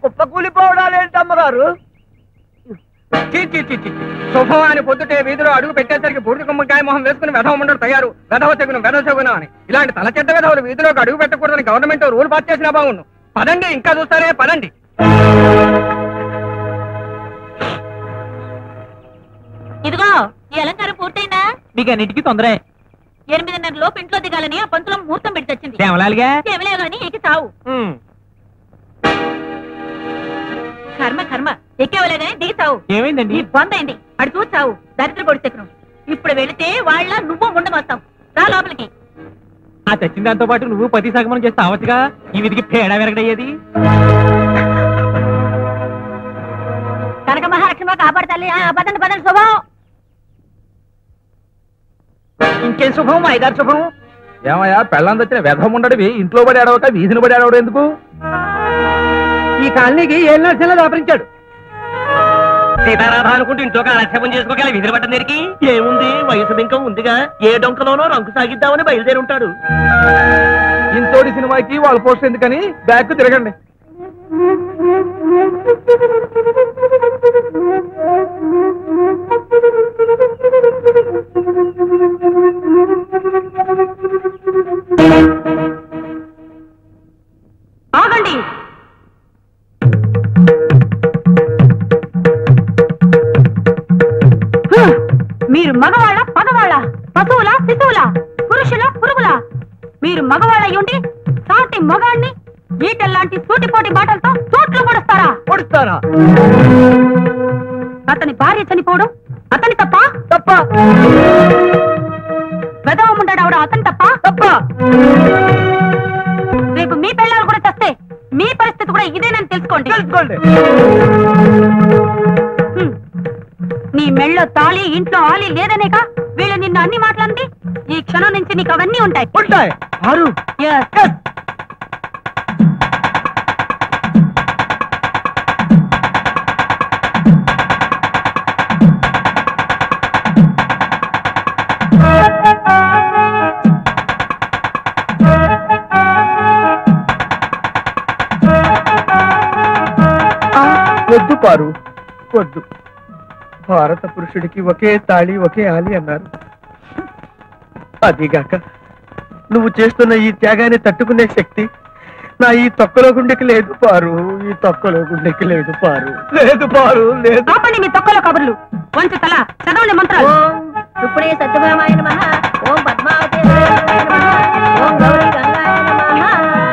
కుప్ప కూలిపోవడాలేంటి అమ్మగారు చీ, చీ, చీ, చీ. శుభం అని పొద్దుటే వీధిలో అడుగు పెట్టేసరికి బూడిద గుమ్మకాయ మొహం వేసుకుని వెధవ ఉండడు తయారు వెధవ తెగును వెధవ తెగును అని ఇలాంటి తల చెడ్డ వెధవులు వీధిలోకి అడుగు పెట్టకూడదని గవర్నమెంట్ రూల్ పాస్ చేసినా బాగుండు పదండి ఇంకా చూస్తారే పదండి ఇదిగో ఈ అలంకారం పూర్తయిందా మీకు అన్నిటికీ తొందరే ఎనిమిదిన్నర లోపు ఇంట్లో దిగాలని ఆ పంతులో ముహూర్తం పెట్టి తెచ్చింది దేవలాలుగా ఏమలే గాని ఎక్కి చావు కర్మ కర్మ ఎక్కేవలే గాని దిగి చావు ఏమైందండి నీ బొందైంది అడు చూసి చావు దరిద్ర పొడిచెక్కను ఇప్పుడు వెళితే వాళ్ళ నువ్వు ఉండమొస్తావు రా లోపలికి ఆ తెచ్చిన దాంతో పాటు నువ్వు పతి సగమనం చేస్తే అవచ్చుగా ఈ విధికి పేడ వెరగడయ్యేది కనక మహాలక్ష్మి కాపాడతాలి పదండి పదండి శుభం ఇంకేం శుభం ఐదారు శుభం ఏమయ్యా పెళ్ళం తెచ్చిన వెధం ఉండడివి ఇంట్లో పడి అడవక వీధిని పడి అడవడం ఎందుకు ఈ కాలనీకి ఏళ్ళ నడిచేలా దాపరించాడు సీతారాధ అనుకుంటూ ఇంట్లోకి ఆలస్యం చేసుకోగల విధులు పట్టం దగ్గరికి ఏముంది వయసు బింకం ఉందిగా ఏ డొంకలోనో రంకు సాగిద్దామని బయలుదేరి ఉంటాడు ఇంతోటి సినిమాకి వాళ్ళ పోస్ట్ ఎందుకని బ్యాక్ తిరగండి ఆగండి హ్మ్. మీరు మగవాళ్ళ పగవాళ్ళ పశువుల శిశువుల పురుషుల పురుగుల మీరు మగవాళ్ళ ఉండి సాటి మగాణ్ణి ఈటల్లాంటి సూటిపోటి మాటలతో చోట్లు పొడుస్తారా పొడుస్తారా అతని భార్య చనిపోవడం అతని తప్ప తప్ప వెదవం ఉండడం అతని తప్ప తప్ప రేపు మీ పిల్లలు కూడా తెస్తే మీ పరిస్థితి కూడా ఇదేనని తెలుసుకోండి తెలుసుకోండి హ్మ్. నీ మెళ్ళో తాళి ఇంట్లో ఆలి లేదనేక వీళ్ళు నిన్ను అన్ని మాట్లాడింది ఈ క్షణం నుంచి నీకు అవన్నీ ఉంటాయి ఉంటాయి ఆరు Yes. వద్దు పారు వద్దు భారత పురుషుడికి ఒకే తాళి ఒకే ఆలి అన్నారు అదిగాక నువ్వు చేస్తున్న ఈ త్యాగాన్ని తట్టుకునే శక్తి నా ఈ తొక్కలో గుండెకి లేదు పారు ఈ తొక్కలో గుండెకి లేదు పారు లేదు పారు లేదు ఆపండి మీ తొక్కలో కబుర్లు వంచు తల చదవండి మంత్రాలు ఇప్పుడే సత్యభామాయ నమః ఓం పద్మావతి ఓం గౌరీ గంగాయ నమః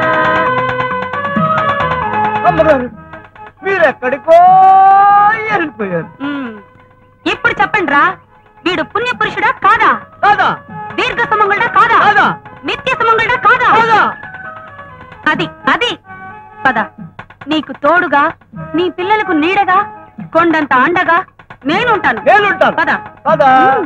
అమ్మగారు మీరెక్కడికో వెళ్ళిపోయారు మ్మ్. ఇప్పుడు చెప్పండి రా వీడు పుణ్య పురుషుడా కాదా కాదా దీర్ఘ సుమంగుడా కాదా కాదా నిత్య సుమంగుడా కాదా కాదా అది అది పద నీకు తోడుగా నీ పిల్లలకు నీడగా కొండంత అండగా నేనుంటాను నేనుంటాను పద కాదా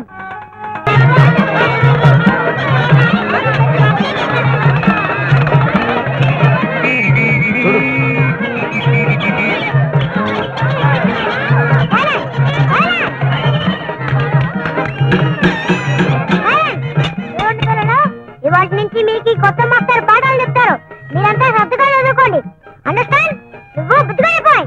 ఇవాటి నుంచి మీకు ఈ కొత్త మాస్టర్ పాఠాలు చెప్తారు మీరంతా శ్రద్ధగా చదువుకోండి అండర్స్టాండ్ నువ్వు బుద్ధిగా అయిపోయి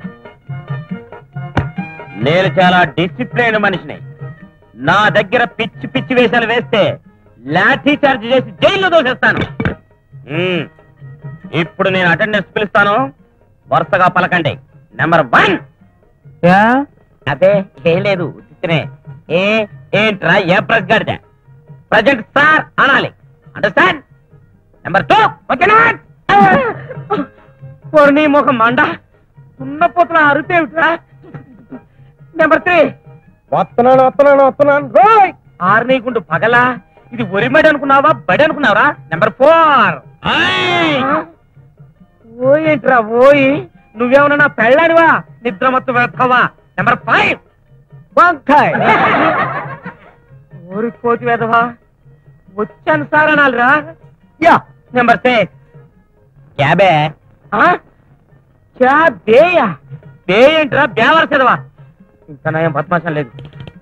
నేను చాలా డిసిప్లైన్ మనిషిని నా దగ్గర పిచ్చి పిచ్చి వేషాలు వేస్తే లాఠీ చార్జ్ చేసి జైల్లో దోసేస్తాను మ్మ్. ఇప్పుడు నేను అటెండెన్స్ పిలుస్తాను వరుసగా పలకండి నెంబర్ వన్ అదే ఏం లేదు ఉత్తినే ఏ ఏంట్రా ఏ ప్రెస్ గడితే ప్రజెంట్ సార్ అనాలి అండర్స్టాండ్ నెంబర్ టూ ఓకేనా నీ ముఖం మండ ఉన్న పోతున్న అరుతేమిట్రా నెంబర్ త్రీ వస్తున్నాను వస్తున్నాను వస్తున్నాను రోయ్ ఆరు నీకుంటూ పగలా ఇది ఒరిమడి అనుకున్నావా బడి అనుకున్నావా నెంబర్ ఫోర్ ఓయేంట్రా ఓయి నువ్వేమన్నా నా పెళ్ళాడివా నిద్రమత్తు వెళ్తావా నెంబర్ ఫైవ్ వంకాయ్ ఊరి కోతి వేదవా వచ్చాను సార్ అనాలిరా యా నెంబర్ సిక్స్ క్యాబే క్యాబేయా బే ఏంట్రా బేవర్ చదవా ఇంకా నయం బద్మాషం లేదు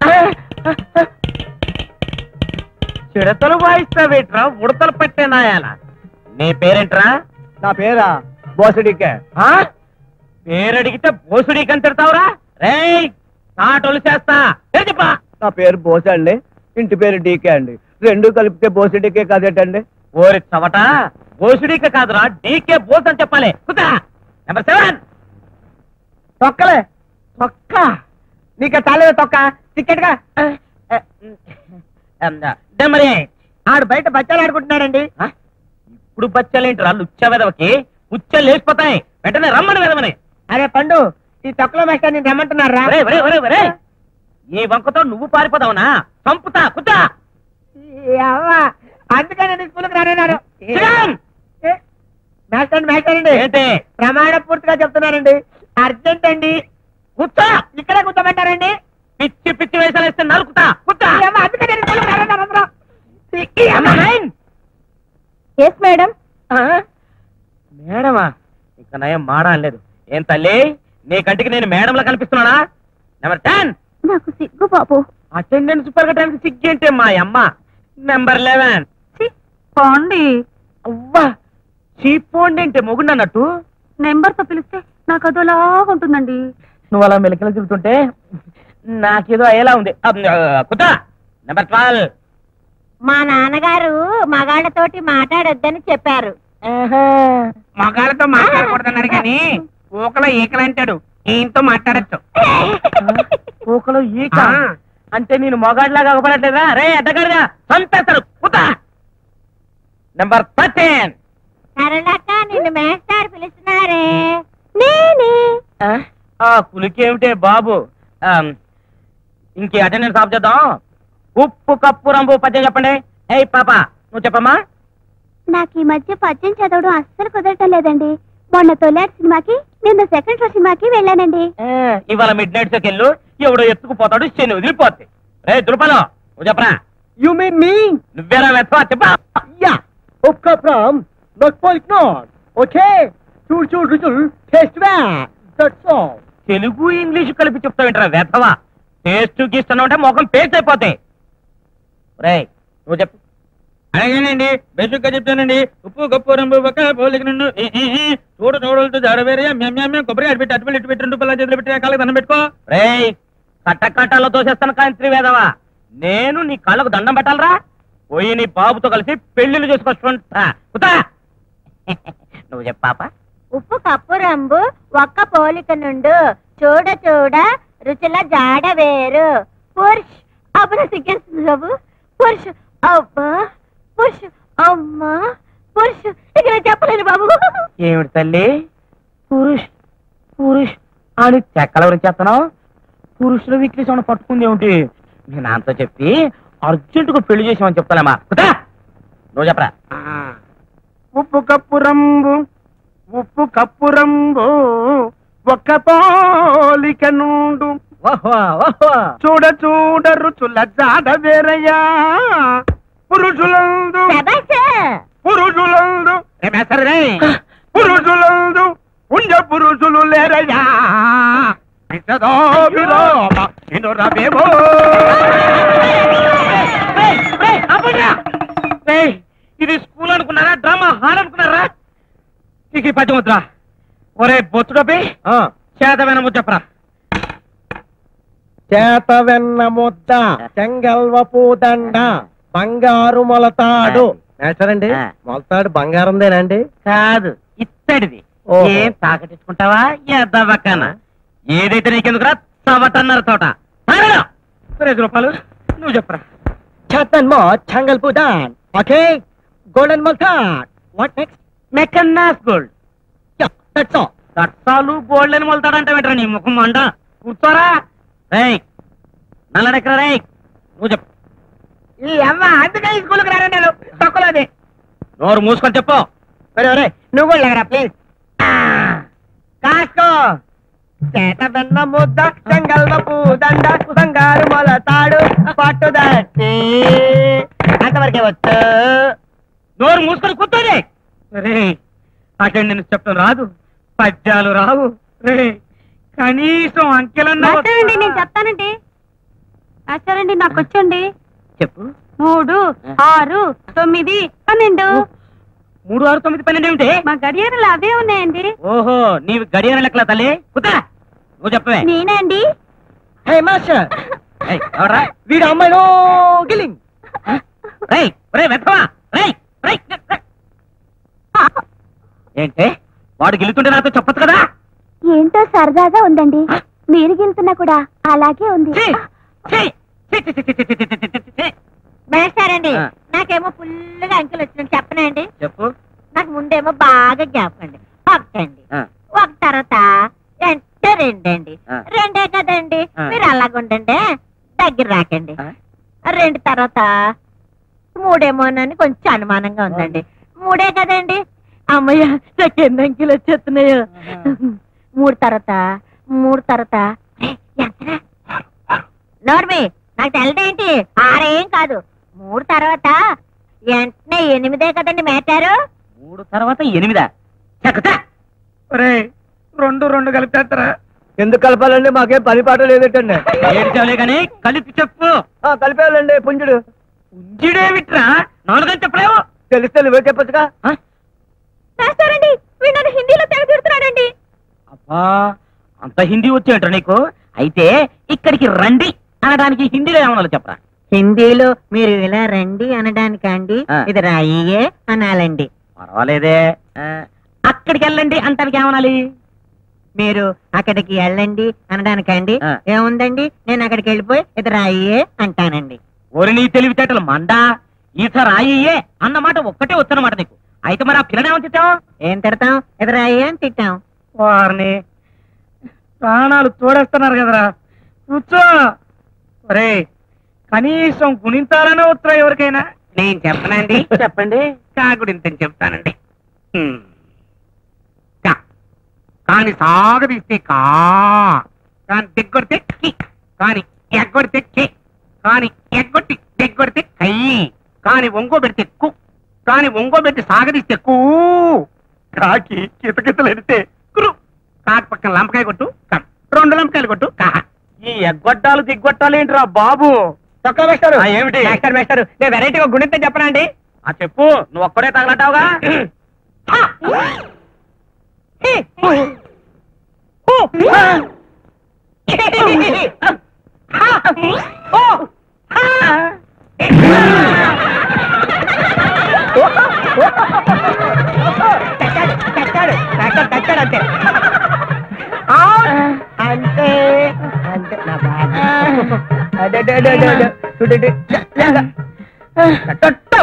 చిడతలు వాయిస్తావేట్రా ఉడతలు పెట్టే నాయాల నీ పేరేంట్రా నా పేరా బోసడికే ఆ? పేరడిగితే బోసుడీకని తిడతావురా రేయ్ తాటోలు చేస్తా పేరు చెప్పా నా పేరు బోస అండి ఇంటి పేరు డీకే అండి రెండు కలిపితే బోస డీకే కాదేటండి ఓరి చవట బోసుడీక కాదురా డీకే బోస్ అని చెప్పాలి కుదా నెంబర్ సెవెన్ తొక్కలే తొక్క నీకు చాలేదు తొక్క టికెట్ గా నెంబర్ ఎయిట్ ఆడు బయట బచ్చాలు ఆడుకుంటున్నాడండి ఇప్పుడు బచ్చలేంటి లుచ్చ వెదవకి ఉచ్చలు లేచిపోతాయి వెంటనే రమ్మని వెదవని అరే పండు ఈ తొక్కలో మేస్టర్ నేను రమ్మంటున్నారా ఒరేయ్, ఒరేయ్, ఒరేయ్, ఒరేయ్. ఈ వంకతో నువ్వు పారిపోదావునా చంపుతా కుతా అందుకని స్కూల్కి రానన్నారు సిగం! మేస్టర్ మేస్టర్ అండి ఏంటి ప్రమాణ పూర్తిగా చెప్తున్నారండి అర్జెంట్ అండి కుత్తా ఇక్కడే కూర్చోబెట్టారండి పిచ్చి పిచ్చి వేసాలు వేస్తే నరుకుతా కుత్తా ఈ అమ్మ అందుకని నేను స్కూల్కి రానన్నారు అందరూ. ఈ- ఈ అమ్మ. ఎస్ మేడం మేడమా ఇంకా నయం మాడా లేదు ఏం తల్లి నీ కంటికి నేను మేడంలా కనిపిస్తున్నానా నెంబర్ టెన్ నాకు సిగ్గు బాబు అటెండెన్స్ పెరగడానికి సిగ్గేంటే మా అమ్మ నెంబర్ లెవెన్ పోండి అవ్వా చీపోండి అంటే మొగుండన్నట్టు నెంబర్ తో పిలిస్తే నాకు అదోలా ఉంటుందండి నువ్వు అలా మెలకలు తిరుగుతుంటే నాకేదో అయ్యేలా ఉంది కుతా నెంబర్ ట్వెల్వ్ మా నాన్నగారు మగాళ్ళతోటి మాట్లాడొద్దని చెప్పారు మగాళ్ళతో మాట్లాడకూడదన్నారు కానీ ఊకలో ఈకలు అంటాడు ఈయనతో మాట్లాడచ్చు పూకలో ఈక ఆ. అంటే నేను మొగాడిలాగా అవ్వబడట్లేదా రే అడ్డగాడిగా చంపేస్తాడు కుతా నెంబర్ థర్టీన్ సరళక్క నిన్ను మేస్టార్ పిలుస్తున్నారే నేనే ఆ కులికేమిటే బాబు ఆమ్, ఇంకే అటెండెన్స్ ఆఫ్ చేద్దాం ఉప్పు కప్పు రంబు పద్యం చెప్పండి ఏయ్ పాప నువ్వు చెప్పమ్మా నాకు ఈ మధ్య పద్యం చదవడం అస్సలు కుదరటం లేదండి మొన్న తొలాటి సినిమాకి నిన్న సెకండ్ షో సినిమాకి వెళ్ళానండి ఏ, ఇవాళ మిడ్ నైట్ షోకి వెళ్ళు ఎవడో ఎత్తుకుపోతాడు శని వదిలిపోద్ది రే దుర్పలం నువ్వు చెప్పరా You mean me? నువ్వేరా వెతవా చెప్పా Yeah. Upka from not point not. Okay. Chul chul chul taste that. That's all. Telugu English కలిపి చెప్తావేంట్రా వెతవా టేస్ట్ గీస్తాను అంటే ముఖం పేస్ట్ అయిపోతాయి రే నువ్వు చెప్పు అలాగేనండి బేసిక్ గా చెప్తానండి ఉప్పు గప్పు రంబు పక్క పోలిక నుండు ఈ, ఈ, ఈ, చూడు చూడలతో జాడవేరే మేము మేము కొబ్బరి అటు పెట్టి అటు పెట్టి ఇటు పెట్టి రెండు పిల్లల చేతులు పెట్టి కాళ్ళకి దండం పెట్టుకో రేయ్ కట్ట కట్టాలో తోసేస్తాను కాంత్రి వేదవా నేను నీ కాళ్ళకు దండం పెట్టాలరా పోయి నీ బాబుతో కలిసి పెళ్లిళ్ళు చేసుకొచ్చుకుంటా కుతా నువ్వు చెప్పు పాప ఉప్పు కప్పు రంబు ఒక్క పోలిక నుండు చూడ చూడ రుచుల జాడ వేరు పురుష్ అప్పుడు సిగ్గేస్తుంది బాబు పురుష్ అబ్బా పురుష్ అమ్మా పురుష్ ఇక నేను చెప్పలేను బాబు ఏమిటి తల్లి పురుష్ పురుష్ అని చెక్కల గురించి చెప్తున్నావు పురుషుల వీక్నెస్ ఏమైనా పట్టుకుంది ఏమిటి నేను నాన్నతో చెప్పి అర్జెంటుగా పెళ్లి చేసామని చెప్తానమ్మా కుతా నువ్వు చెప్పరా ఉప్పు కప్పు రంబు ఉప్పు కప్పు రంబు ఒక్క పోలిక నుండు చూడ చూడ రుచుల జాడ వేరయ్యా పురుషులందు శభాష్. పురుషులందు పురుషులందు ఉండ పురుషులు లేరయ్యా పిచ్చదో విలోమ ఇనురవేవో. రేయ్, రేయ్, ఆపండ్రా. రేయ్, ఇది స్కూల్ అనుకున్నారా డ్రామా హాల్ అనుకున్నారా ఇక ఈ పద్యం వద్దురా ఒరే బొత్తుడపి ఆ, చేతమైన చెప్పరా చేత వెన్న ముద్ద చెంగల్వపు దండ బంగారు మొలతాడు నేచరండి ఆ. మొలతాడు బంగారందేనండి కాదు ఇత్తడిది ఓహో. ఏం తాకటించుకుంటావా ఎద్దవక్కన ఏదైతే నీకెందుకురా చవటన్నర తోట తాగరా. ఐదు రూపాయలు నువ్వు చెప్పరా చేతన్ మో చెంగల్పు దాన్ ఓకే గోల్డెన్ మొలతాడ్ వాట్ నెక్స్ట్ మెకన్నాస్ గోల్డ్ దట్స్ ఆల్ దట్సాలు గోల్డ్ అని మొలతాడంటే వెంటరా నీ ముఖం మండ కూర్చోరా రేయ్ నల్లడెక్కరా రేయ్ నువ్వు చెప్పు ఈ అమ్మ అందుకే ఈ స్కూల్కి రానన్నాను తక్కువది నోరు మూసుకొని చెప్పు ఒరే ఒరే నువ్వు కూడా లేకరా ప్లీజ్ కాస్కో చేత వెన్న ముద్ద చెంగల్వపు దండ బంగారు మొలతాడు పట్టుదట్టి అంతవరకే వచ్చు నోరు మూసుకొని కూర్చోండి రే అటెండెన్స్ చెప్పడం రాదు పద్యాలు రావు రే కనీసం అంకెలన్నా మాస్టారండి నేను చెప్తానండి మాస్టారండి నాకు వచ్చండి చెప్పు మూడు ఆరు తొమ్మిది పన్నెండు మూడు ఆరు తొమ్మిది పన్నెండు ఏమిటి మా గడియారాలు అవే ఉన్నాయండి ఓహో నీవు గడియార లెక్కల తల్లి కుతా నువ్వు చెప్పవే నేనే అండి హే మాస్టర్ ఏయ్, ఎవడ్రా? వీడు అమ్మాయిలో గిల్లింగ్ రేయ్, రేయ్, వెధవా, రేయ్, రేయ్, రేయ్. ఏంటే వాడు గెలుతుంటే నాతో చెప్పొచ్చు కదా ఏంటో సరదాగా ఉందండి మీరు గెలుతున్నా కూడా అలాగే ఉంది ఛీ, ఛీ, ఛీ, ఛీ, ఛీ, ఛీ, ఛీ, ఛీ, ఛీ, ఛీ, ఛీ. మేస్తారండి ఆ. నాకేమో ఫుల్గా అంకెలు వచ్చినట్టు చెప్పనండి చెప్పు నాకు ముందేమో బాగా జ్ఞాపకండి ఒకటండి ఆ, ఒక తర్వాత అంటే రెండండి ఆ. రెండే కదండి ఆ. మీరు అలాగుండండి దగ్గర రాకండి ఆ? రెండు తర్వాత మూడేమోనని కొంచెం అనుమానంగా ఉందండి మూడే కదండి అమ్మయ్య నాకు ఎన్ని అంకెలు వచ్చేస్తున్నాయో మూడు తర్వాత మూడు తర్వాత ఏయ్, ఎంతరా? నోర్మి నాకు తెల్లదేంటి ఆరేం కాదు మూడు తర్వాత వెంటనే ఎనిమిదే కదండి మేటారు మూడు తర్వాత ఎనిమిదా చక్కతా రే రెండు రెండు కలిపేస్తారా ఎందుకు కలపాలండి మాకేం పని పాట లేదటండి ఏడ్చావులే కానీ కలిపి చెప్పు కలిపేయాలండి పుంజుడు ఉంజిడేమిట్రా నాలుగని చెప్పలేవు తెలిస్తే నువ్వే చెప్పొచ్చుగా ఆ? మేస్తారండి వీడు నన్ను హిందీలో తెగ తిడుతున్నాడండి అబ్బా అంత హిందీ వచ్చేంట్రా నీకు అయితే ఇక్కడికి రండి అనడానికి హిందీలో ఏమన్నా చెప్పరా హిందీలో మీరు ఇలా రండి అనడానికండి ఆ. ఇది రాయియే అనాలండి పర్వాలేదే ఆ, అక్కడికి వెళ్ళండి అంటానికి ఏమనాలి మీరు అక్కడికి వెళ్ళండి అనడానికండి ఆ. ఏముందండి నేను అక్కడికి వెళ్ళిపోయి ఇది రాయియే అంటానండి ఓరి నీ తెలివితేటలు మందా ఈత రాయియే అన్నమాట ఒక్కటే వచ్చనమాట నీకు అయితే మరి ఆ పిల్లని ఏమని తిట్టావు ఏం తిడతాం ఇది రాయియే అని తిట్టాం వారిని ప్రాణాలు తోడేస్తున్నారు కదరా కూర్చో ఒరే కనీసం గుణింతాలనే ఉత్తరా ఎవరికైనా నేను చెప్పనండి చెప్పండి కాకుడింతని చెప్తానండి హ్మ్. కా. కాని సాగదీస్తే కా కాని దిగ్గొడితే కి కాని ఎగ్గొడితే కి కాని ఎగ్గొట్టి దిగ్గొడితే కై కాని ఒంగో పెడితే కు కాని ఒంగో పెట్టి సాగదీస్తే కూ కాకి కితకితలు ఎడితే కురు కాకి పక్కన లంపకాయ కొట్టు కా. రెండు లంపకాయలు కొట్టు కా ఈ ఎగ్గొట్టాలు దిగ్గొట్టాలు ఏంట్రా బాబు చొక్కా వేస్తారు ఆ, ఏమిటి మాస్టర్ మాస్టర్ నేను వెరైటీగా గుణితే చెప్పనండి ఆ చెప్పు నువ్వు ఒక్కడే తగలటావుగా చచ్చాడు మాస్టర్ చచ్చాడు అంతే అంతే అంతే నా బాబు అదే అదే అదే అదే అదే చూడు, ఇటు. లేక. తొట్టు.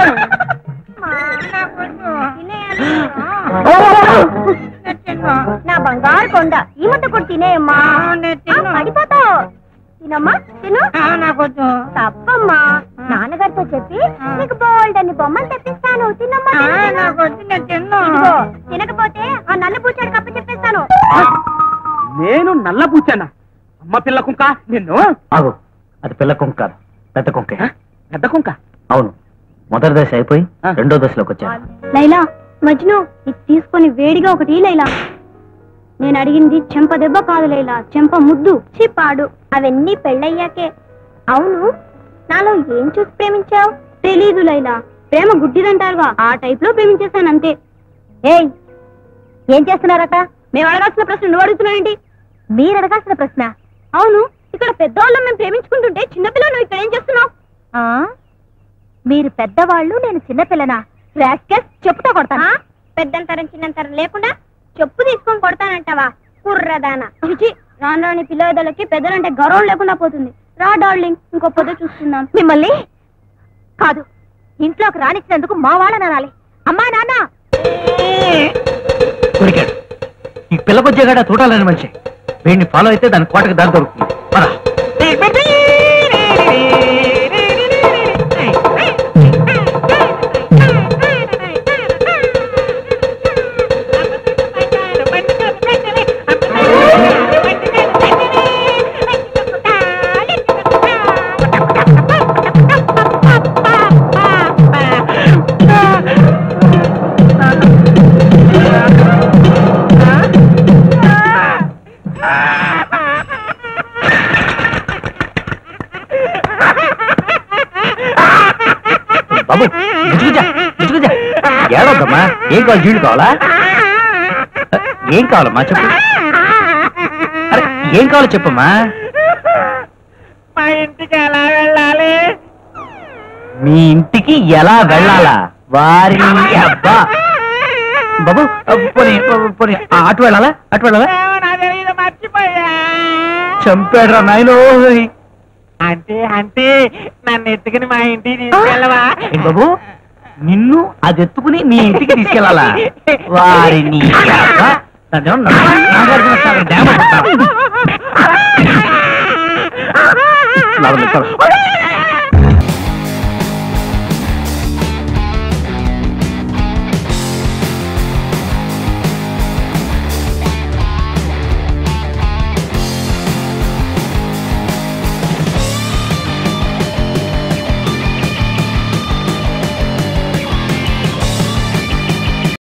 నా బంగారు కొండ ఈ ముద్ద కూడా తినేయమ్మా ఆ, పడిపోతావు తినమ్మా తిను తప్పమ్మా నాన్నగారితో చెప్పి నీకు బోల్డ్ అన్ని బొమ్మలు తెప్పిస్తాను తినమ్మా తిను, తిను. ఇదిగో, తినకపోతే ఆ నల్ల పూచాడు కప్ప చెప్పేస్తాను నేను నల్ల పూచానా అమ్మ పిల్ల కుంక నిన్ను ఆగు అది పిల్ల కుంక కాదు పెద్ద కుంకే పెద్ద కుంక అవును మొదటి దశ అయిపోయి ఆ. రెండో దశలోకి వచ్చాను లైలా మజ్ను ఇది తీసుకొని వేడిగా ఒకటి ఈ లైలా నేను అడిగింది చెంప దెబ్బ కాదు లైలా చెంప ముద్దు చిపాడు అవన్నీ పెళ్ళయ్యాకే అవును నాలో ఏం చూసి ప్రేమించావు తెలీదు లైలా ప్రేమ గుడ్డిదంటారుగా ఆ టైప్ లో ప్రేమించేశాను అంతే ఏయ్ ఏం చేస్తున్నారట మేము అడగాల్సిన ప్రశ్న నువ్వు అడుగుతున్నావేంటి మీరు అడగాల్సిన ప్రశ్న అవును ఇక్కడ పెద్దవాళ్ళం మేము ప్రేమించుకుంటుంటే చిన్నపిల్ల నువ్వు ఇక్కడ ఏం చేస్తున్నావు మీరు పెద్దవాళ్ళు నేను చిన్నపిల్లనా రాస్కెస్ చెప్పుతో కొడతానా పెద్దంతరం చిన్నంతరం లేకుండా చెప్పు తీసుకొని కొడతానంటావా కుర్రదానా చిచి రాను రాని పిల్లలకి పెద్దలంటే గౌరవం లేకుండా పోతుంది రా డార్లింగ్ ఇంకో పొద్దు చూస్తున్నాం మిమ్మల్ని కాదు ఇంట్లోకి రానిచ్చినందుకు మా వాళ్ళని అనాలి అమ్మా నాన్న దొరికాడు ఈ పిల్లకొచ్చేగాడ చూడాలని మనిషి వీడిని ఫాలో అయితే దాని కోటకి దారి దొరుకుతుంది పద. ఆ కావాలమ్మా ఏం కావాలి జీళ్ళు కావాలా ఏం కావాలమ్మా చెప్పు అరే ఏం కావాలో చెప్పమ్మా మా ఇంటికి ఎలా వెళ్ళాలి మీ ఇంటికి ఎలా వెళ్ళాలా వారి అబ్బా బాబు పోనీ పోనీ ఆ, అటు వెళ్ళాలా అటు వెళ్ళాలా మర్చిపోయా చంపాడురా నాయనో అంటే అంటే నన్ను ఎత్తుకుని మా ఇంటికి తీసుకెళ్ళవా ఏంటి బాబు నిన్ను అది ఎత్తుకుని మీ ఇంటికి తీసుకెళ్ళాలా వారిని అబ్బా, నన్నేమన్నా నాగార్జున సాగర్ డ్యామ్ అనుకుంటావా? లాభం లేదు, చాలు.